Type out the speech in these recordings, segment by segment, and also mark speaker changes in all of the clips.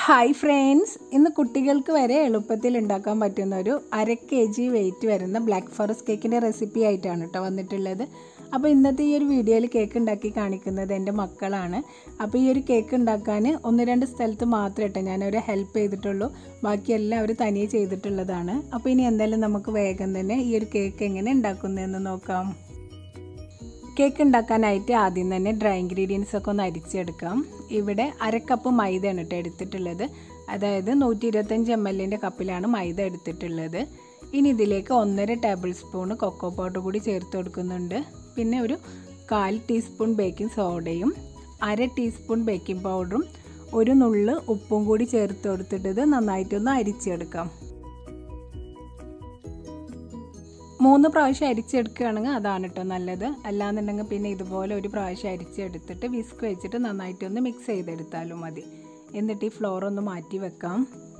Speaker 1: hi friends ഇന്ന് കുട്ടികൾക്ക് വരെ എളുപ്പത്തിൽ ഉണ്ടാക്കാൻ പറ്റുന്ന ഒരു അര കെ ജി വെയിറ്റ് വരുന്ന ബ്ലാക്ക് ഫോറസ്റ്റ് കേക്കിൻ്റെ റെസിപ്പി ആയിട്ടാണ് കേട്ടോ വന്നിട്ടുള്ളത് അപ്പോൾ ഇന്നത്തെ ഈ ഒരു വീഡിയോയിൽ കേക്ക് ഉണ്ടാക്കി കാണിക്കുന്നത് എൻ്റെ മക്കളാണ് അപ്പോൾ ഈ ഒരു കേക്ക് ഉണ്ടാക്കാൻ ഒന്ന് രണ്ട് സ്ഥലത്ത് മാത്രമേ കേട്ടോ ഞാനവരെ ഹെൽപ്പ് ചെയ്തിട്ടുള്ളൂ ബാക്കിയെല്ലാം അവർ തനിയെ ചെയ്തിട്ടുള്ളതാണ് അപ്പോൾ ഇനി എന്തായാലും നമുക്ക് വേഗം തന്നെ ഈ ഒരു കേക്ക് എങ്ങനെ ഉണ്ടാക്കുന്നതെന്ന് നോക്കാം കേക്ക് ഉണ്ടാക്കാനായിട്ട് ആദ്യം തന്നെ ഡ്രൈ ഇൻഗ്രീഡിയൻസ് ഒക്കെ ഒന്ന് അരിച്ചെടുക്കാം ഇവിടെ അര കപ്പ് മൈദയാണ് കേട്ടോ എടുത്തിട്ടുള്ളത് അതായത് നൂറ്റി ഇരുപത്തഞ്ച് എം എല്ലിൻ്റെ കപ്പിലാണ് മൈദ എടുത്തിട്ടുള്ളത് ഇനി ഇതിലേക്ക് ഒന്നര ടേബിൾ സ്പൂൺ കൊക്കോ പൗഡർ കൂടി ചേർത്ത് കൊടുക്കുന്നുണ്ട് പിന്നെ ഒരു കാൽ ടീസ്പൂൺ ബേക്കിംഗ് സോഡയും അര ടീസ്പൂൺ ബേക്കിംഗ് പൗഡറും ഒരു നുള്ള് ഉപ്പും കൂടി ചേർത്ത് കൊടുത്തിട്ട് നന്നായിട്ടൊന്ന് അരിച്ചെടുക്കാം മൂന്ന് പ്രാവശ്യം അരിച്ചെടുക്കുകയാണെങ്കിൽ അതാണ് കേട്ടോ നല്ലത് അല്ലാന്നുണ്ടെങ്കിൽ പിന്നെ ഇതുപോലെ ഒരു പ്രാവശ്യം അരിച്ചെടുത്തിട്ട് വിസ്ക് വെച്ചിട്ട് നന്നായിട്ടൊന്ന് മിക്സ് ചെയ്തെടുത്താലും മതി എന്നിട്ട് ഈ ഫ്ലോർ ഒന്ന് മാറ്റി വെക്കാം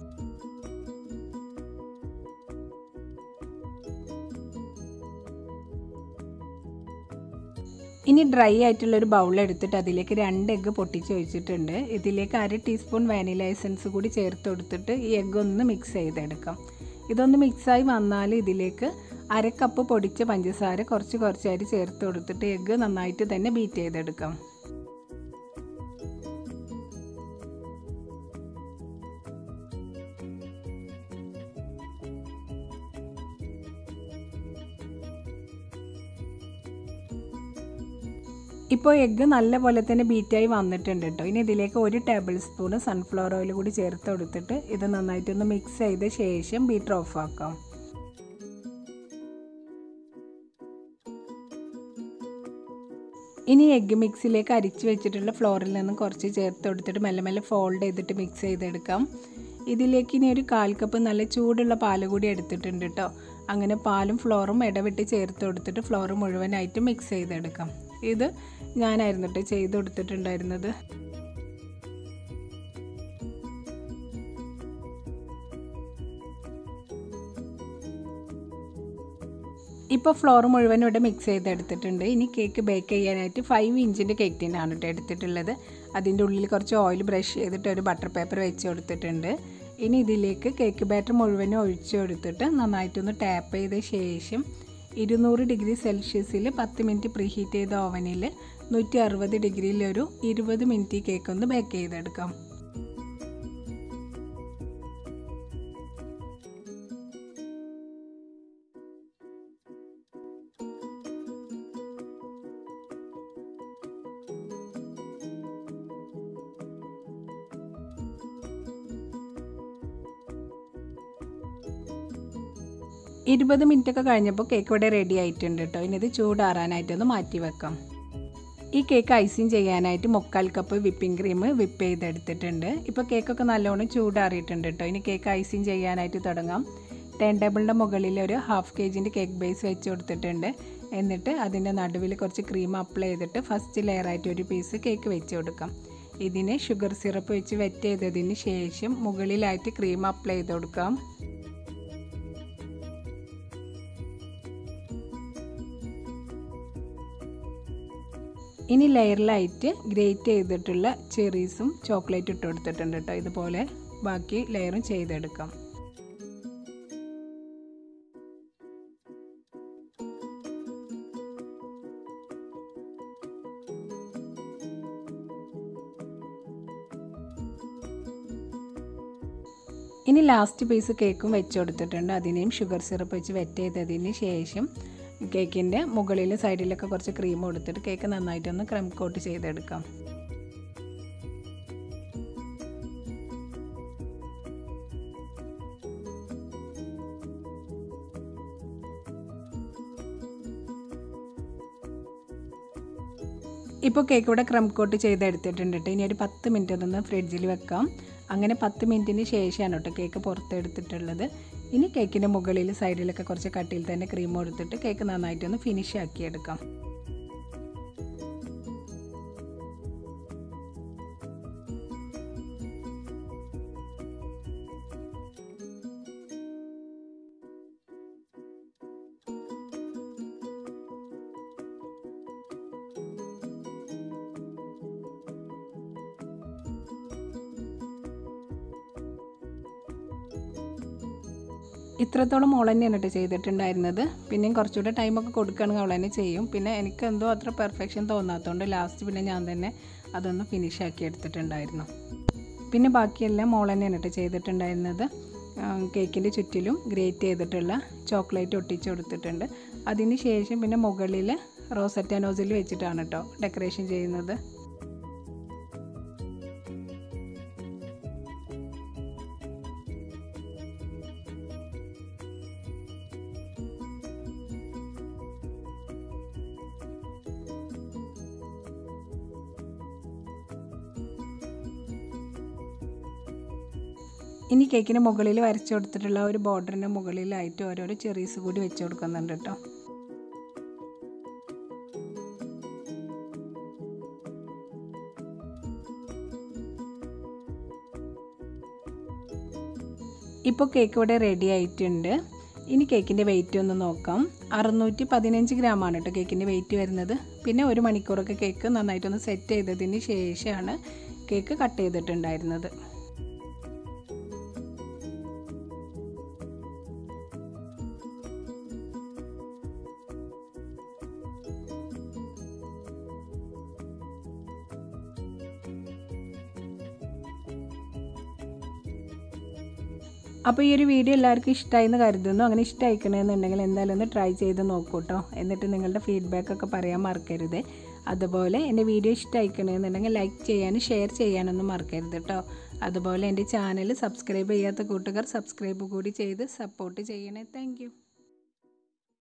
Speaker 1: ഇനി ഡ്രൈ ആയിട്ടുള്ളൊരു ബൗൾ എടുത്തിട്ട് അതിലേക്ക് രണ്ട് എഗ്ഗ് പൊട്ടിച്ച് വെച്ചിട്ടുണ്ട് ഇതിലേക്ക് അര ടീസ്പൂൺ വാനില എസൻസ് കൂടി ചേർത്ത് കൊടുത്തിട്ട് ഈ എഗ്ഗ് ഒന്ന് മിക്സ് ചെയ്തെടുക്കാം ഇതൊന്ന് മിക്സായി വന്നാൽ ഇതിലേക്ക് അര കപ്പ് പൊടിച്ച പഞ്ചസാര കുറച്ച് കുറച്ചായിട്ട് ചേർത്ത് കൊടുത്തിട്ട് എഗ്ഗ് നന്നായിട്ട് തന്നെ ബീറ്റ് ചെയ്തെടുക്കാം ഇപ്പോൾ എഗ്ഗ് നല്ല പോലെ തന്നെ ബീറ്റായി വന്നിട്ടുണ്ട് കേട്ടോ ഇനി ഇതിലേക്ക് ഒരു ടേബിൾ സ്പൂൺ സൺഫ്ലവർ ഓയിൽ കൂടി ചേർത്ത് കൊടുത്തിട്ട് ഇത് നന്നായിട്ടൊന്ന് മിക്സ് ചെയ്ത ശേഷം ബീറ്റർ ഓഫ് ആക്കാം ഇനി എഗ്ഗ് മിക്സിലേക്ക് അരിച്ചു വെച്ചിട്ടുള്ള ഫ്ലോറിൽ നിന്നും കുറച്ച് ചേർത്ത് കൊടുത്തിട്ട് മെല്ലെ മെല്ലെ ഫോൾഡ് ചെയ്തിട്ട് മിക്സ് ചെയ്തെടുക്കാം ഇതിലേക്ക് ഇനി ഒരു കാൽ കപ്പ് നല്ല ചൂടുള്ള പാൽ കൂടി എടുത്തിട്ടുണ്ട് കേട്ടോ അങ്ങനെ പാലും ഫ്ലോറും ഇടവിട്ട് ചേർത്ത് കൊടുത്തിട്ട് ഫ്ലോർ മുഴുവനായിട്ട് മിക്സ് ചെയ്തെടുക്കാം ഇത് ഞാനായിരുന്നു കേട്ടോ ചെയ്ത് കൊടുത്തിട്ടുണ്ടായിരുന്നത് ഇപ്പോൾ ഫ്ലോർ മുഴുവൻ ഇവിടെ മിക്സ് ചെയ്തെടുത്തിട്ടുണ്ട് ഇനി കേക്ക് ബേക്ക് ചെയ്യാനായിട്ട് ഫൈവ് ഇഞ്ചിൻ്റെ കേക്ക് ടിന്നാണ് കേട്ടോ എടുത്തിട്ടുള്ളത് അതിൻ്റെ ഉള്ളിൽ കുറച്ച് ഓയിൽ ബ്രഷ് ചെയ്തിട്ട് ഒരു ബട്ടർ പേപ്പർ വെച്ച് കൊടുത്തിട്ടുണ്ട് ഇനി ഇതിലേക്ക് കേക്ക് ബാറ്റർ മുഴുവനും ഒഴിച്ചു കൊടുത്തിട്ട് നന്നായിട്ടൊന്ന് ടാപ്പ് ചെയ്ത ശേഷം ഇരുന്നൂറ് ഡിഗ്രി സെൽഷ്യസിൽ പത്ത് മിനിറ്റ് പ്രീ ഹീറ്റ് ചെയ്ത ഓവനിൽ നൂറ്റി അറുപത് ഡിഗ്രിയിൽ ഒരു ഇരുപത് മിനിറ്റ് കേക്ക് ഒന്ന് ബേക്ക് ചെയ്തെടുക്കാം ഇരുപത് മിനിറ്റ് ഒക്കെ കഴിഞ്ഞപ്പോൾ കേക്ക് ഇവിടെ റെഡി ആയിട്ടുണ്ട് കേട്ടോ ഇനി ഇത് ചൂടാറാനായിട്ടൊന്ന് മാറ്റി വെക്കാം ഈ കേക്ക് ഐസിങ് ചെയ്യാനായിട്ട് മുക്കാൽ കപ്പ് വിപ്പിംഗ് ക്രീം വിപ്പ് ചെയ്തെടുത്തിട്ടുണ്ട് ഇപ്പോൾ കേക്കൊക്കെ നല്ലോണം ചൂടാറിയിട്ടുണ്ട് കേട്ടോ ഇനി കേക്ക് ഐസിങ് ചെയ്യാനായിട്ട് തുടങ്ങാം ടേൺ ടേബിളിൻ്റെ മുകളിൽ ഒരു ഹാഫ് കെ ജിൻ്റെ കേക്ക് ബേസ് വെച്ച് കൊടുത്തിട്ടുണ്ട് എന്നിട്ട് അതിൻ്റെ നടുവിൽ കുറച്ച് ക്രീം അപ്ലൈ ചെയ്തിട്ട് ഫസ്റ്റ് ലെയറായിട്ട് ഒരു പീസ് കേക്ക് വെച്ച് കൊടുക്കാം ഇതിന് ഷുഗർ സിറപ്പ് വെച്ച് വെറ്റ് ചെയ്തതിന് ശേഷം മുകളിലായിട്ട് ക്രീം അപ്ലൈ ചെയ്ത് കൊടുക്കാം ഇനി ലെയറിലായിട്ട് ഗ്രേറ്റ് ചെയ്തിട്ടുള്ള ചെറീസും ചോക്ലേറ്റ് ഇട്ട് കൊടുത്തിട്ടുണ്ട് കേട്ടോ ഇതുപോലെ ബാക്കി ലെയറും ചെയ്തെടുക്കാം ഇനി ലാസ്റ്റ് പീസ് കേക്കും വെച്ച് കൊടുത്തിട്ടുണ്ട് അതിനെയും ഷുഗർ സിറപ്പ് വെച്ച് വെറ്റ് ചെയ്തതിന് ശേഷം കേക്കിൻ്റെ മുകളിൽ സൈഡിലൊക്കെ കുറച്ച് ക്രീം കൊടുത്തിട്ട് കേക്ക് നന്നായിട്ടൊന്ന് ക്രം കോട്ട് ചെയ്തെടുക്കാം ഇപ്പോൾ കേക്ക് ഇവിടെ ക്രം കോട്ട് ചെയ്തെടുത്തിട്ടുണ്ട് കേട്ടോ ഇനി ഒരു പത്ത് മിനിറ്റ് ഒന്ന് ഫ്രിഡ്ജിൽ വെക്കാം അങ്ങനെ പത്ത് മിനിറ്റിന് ശേഷമാണ് കേട്ടോ കേക്ക് പുറത്തെടുത്തിട്ടുള്ളത് ഇനി കേക്കിൻ്റെ മുകളിൽ സൈഡിലൊക്കെ കുറച്ച് കട്ടിയിൽ തന്നെ ക്രീം കൊടുത്തിട്ട് കേക്ക് നന്നായിട്ടൊന്ന് ഫിനിഷ് ആക്കിയെടുക്കാം ഇത്രത്തോളം മോൾ തന്നെയാണ് കേട്ടോ ചെയ്തിട്ടുണ്ടായിരുന്നത് പിന്നെയും കുറച്ചുകൂടെ ടൈമൊക്കെ കൊടുക്കുകയാണെങ്കിൽ അവൾ തന്നെ ചെയ്യും പിന്നെ എനിക്ക് എന്തോ അത്ര പെർഫെക്ഷൻ തോന്നാത്തതുകൊണ്ട് ലാസ്റ്റ് പിന്നെ ഞാൻ തന്നെ അതൊന്ന് ഫിനിഷ് ആക്കി എടുത്തിട്ടുണ്ടായിരുന്നു പിന്നെ ബാക്കിയെല്ലാം മോൾ തന്നെയാണ് കേട്ടോ ചെയ്തിട്ടുണ്ടായിരുന്നത് കേക്കിൻ്റെ ചുറ്റിലും ഗ്രേറ്റ് ചെയ്തിട്ടുള്ള ചോക്ലേറ്റ് ഒട്ടിച്ച് കൊടുത്തിട്ടുണ്ട് അതിന് ശേഷം പിന്നെ മുകളിൽ റോസറ്റ നോസിൽ വെച്ചിട്ടാണ് കേട്ടോ ഡെക്കറേഷൻ ചെയ്യുന്നത് ഇനി കേക്കിന് മുകളിൽ വരച്ചു കൊടുത്തിട്ടുള്ള ഒരു ബോർഡറിൻ്റെ മുകളിലായിട്ട് ഓരോരോ ചെറീസ് കൂടി വെച്ച് കൊടുക്കുന്നുണ്ട് കേട്ടോ ഇപ്പോൾ കേക്ക് ഇവിടെ റെഡി ആയിട്ടുണ്ട് ഇനി കേക്കിൻ്റെ വെയിറ്റ് ഒന്ന് നോക്കാം അറുന്നൂറ്റി പതിനഞ്ച് ഗ്രാമാണ് കേട്ടോ കേക്കിൻ്റെ വെയിറ്റ് വരുന്നത് പിന്നെ ഒരു മണിക്കൂറൊക്കെ കേക്ക് നന്നായിട്ടൊന്ന് സെറ്റ് ചെയ്തതിന് ശേഷമാണ് കേക്ക് കട്ട് ചെയ്തിട്ടുണ്ടായിരുന്നത് അപ്പോൾ ഈ ഒരു വീഡിയോ എല്ലാവർക്കും ഇഷ്ടമായി എന്ന് കരുതുന്നു അങ്ങനെ ഇഷ്ടമായിക്കണമെന്നുണ്ടെങ്കിൽ എന്തായാലും ഒന്ന് ട്രൈ ചെയ്ത് നോക്കൂ കേട്ടോ എന്നിട്ട് നിങ്ങളുടെ ഫീഡ്ബാക്ക് ഒക്കെ പറയാൻ മറക്കരുത് അതുപോലെ എൻ്റെ വീഡിയോ ഇഷ്ടമായിക്കണമെന്നുണ്ടെങ്കിൽ ലൈക്ക് ചെയ്യാനും ഷെയർ ചെയ്യാനൊന്നും മറക്കരുത് കേട്ടോ അതുപോലെ എൻ്റെ ചാനൽ സബ്സ്ക്രൈബ് ചെയ്യാത്ത കൂട്ടുകാർ സബ്സ്ക്രൈബ് കൂടി ചെയ്ത് സപ്പോർട്ട് ചെയ്യണേ താങ്ക്